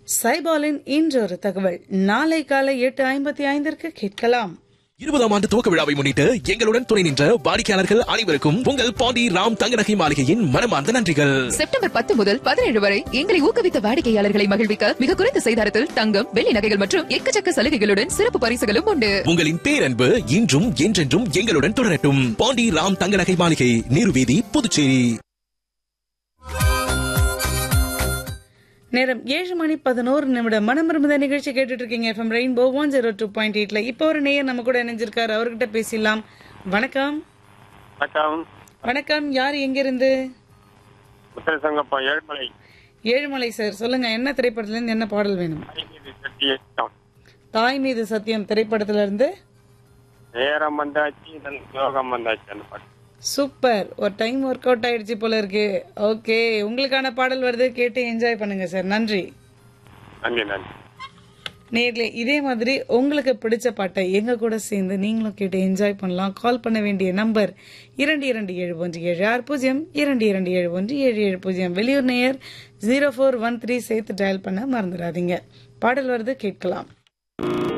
சைபாலின் இன்றொரு தகவல் நாளை காலை எட்டு ஐம்பத்தி ஐந்திற்கு கேட்கலாம் இருபதாம் ஆண்டு துவக்க விழாவை முன்னிட்டு எங்களுடன் துணை நின்ற வாடிக்கையாளர்கள் அனைவருக்கும் உங்கள் பாண்டி ராம் தங்க நகை மாளிகையின் மனமார்ந்த நன்றிகள் செப்டம்பர் பத்து முதல் பதினேழு வரை எங்களை ஊக்குவித்த வாடிக்கையாளர்களை மகிழ்விக்க மிக குறைந்த செய்தாரத்தில் தங்கம் வெள்ளி நகைகள் மற்றும் எக்கச்சக்க சலுகைகளுடன் சிறப்பு பரிசுகளும் உண்டு உங்களின் பேரன்பு இன்றும் என்றென்றும் எங்களுடன் தொடரட்டும் பாண்டி ராம் தங்க நகை மாளிகை நீர்வீதி புதுச்சேரி நேரம் ஏழு மணி பதினோரு நிமிடம் மனமிருந்த நிகழ்ச்சி கேட்டுட்டு இருக்கீங்க FM rainbow one zero two point எயிட்ல இப்போ ஒரு நேயர் நம்ம கூட இணைஞ்சிருக்காரு அவர்கிட்ட பேசிடலாம் வணக்கம் வணக்கம் வணக்கம் யார் எங்கிருந்து முத்திர சங்கப்பம் ஏழுமலை ஏழுமலை சார் சொல்லுங்க என்ன திரைப்படத்துல இருந்து என்ன பாடல் வேணும் ஐநூறு சட்டி எட்டாம். தாய் மீது சத்தியம் திரைப்படத்துல இருந்து நேரம் வந்தாச்சு இதன் யோகம் வந்தாச்சு அந்த பாட்டு சூப்பர் ஒரு டைம் ஒர்க் அவுட் ஆயிடுச்சு போல இருக்கு ஓகே உங்களுக்கான பாடல் வருது கேட்டு என்ஜாய் பண்ணுங்க சார் நன்றி நன்றி நன்றி நேர்ல இதே மாதிரி உங்களுக்கு பிடிச்ச பாட்டை எங்க கூட சேர்ந்து நீங்களும் கேட்டு என்ஜாய் பண்ணலாம் கால் பண்ண வேண்டிய நம்பர் இரண்டு இரண்டு ஏழு ஒன்று ஏழு ஆறு பூஜ்ஜியம் இரண்டு இரண்டு ஏழு ஒன்று ஏழு ஏழு பூஜ்ஜியம் வெளியூர் நேயர் ஜீரோ ஃபோர் ஒன் த்ரீ சேர்த்து டயல் பண்ண மறந்துடாதீங்க பாடல் வருது கேட்கலாம்